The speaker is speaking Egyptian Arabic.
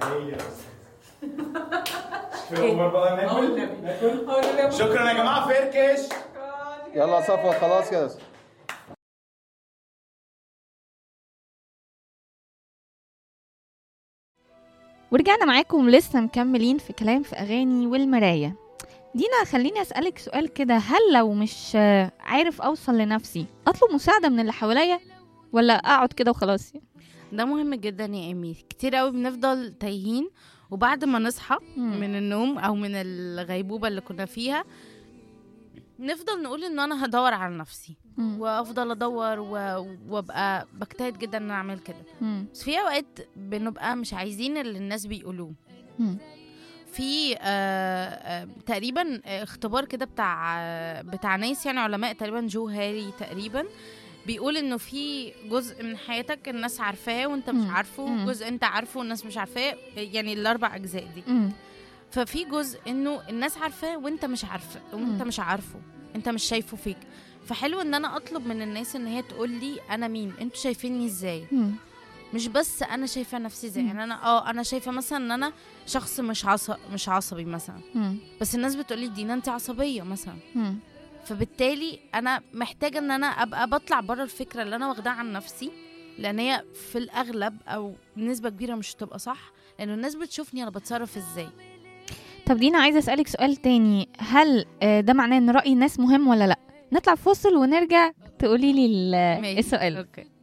هي شكرا بقى ناكل ناكل شكرا يا جماعه فركش يلا صفوت خلاص كده ورجعنا معاكم لسه مكملين في كلام في أغاني والمراية دينا خليني أسألك سؤال كده هل لو مش آه، عارف أوصل لنفسي أطلب مساعدة من اللي حواليا ولا أقعد كده وخلاص ده مهم جدا يا ايمي كتير قوي بنفضل تايهين وبعد ما نصحى مم. من النوم او من الغيبوبه اللي كنا فيها نفضل نقول ان انا هدور على نفسي مم. وافضل ادور و... وابقى بجتهد جدا ان أنا اعمل كده مم. بس في اوقات بنبقى مش عايزين اللي الناس بيقولوه مم. في آه آه تقريبا اختبار كده بتاع آه بتاع ناس يعني علماء تقريبا جو هاري تقريبا بيقول انه في جزء من حياتك الناس عارفاه وانت مش مم. عارفه مم. جزء انت عارفه والناس مش عارفاه يعني الاربع اجزاء دي مم. ففي جزء انه الناس عارفاه وانت مش عارفه وانت مم. مش عارفه انت مش شايفه فيك فحلو ان انا اطلب من الناس ان هي تقول لي انا مين انتوا شايفيني ازاي مم. مش بس انا شايفه نفسي ازاي مم. يعني انا اه انا شايفه مثلا ان انا شخص مش عصب مش عصبي مثلا مم. بس الناس بتقولي دينا انت عصبيه مثلا مم. فبالتالي انا محتاجه ان انا ابقى بطلع بره الفكره اللي انا واخداها عن نفسي لان هي في الاغلب او بنسبه كبيره مش هتبقى صح لان الناس بتشوفني انا بتصرف ازاي طب دينا عايزة أسألك سؤال تاني هل آه، ده معناه إن رأي الناس مهم ولا لأ نطلع فاصل ونرجع تقولي لي ال- ماشي. السؤال اوكي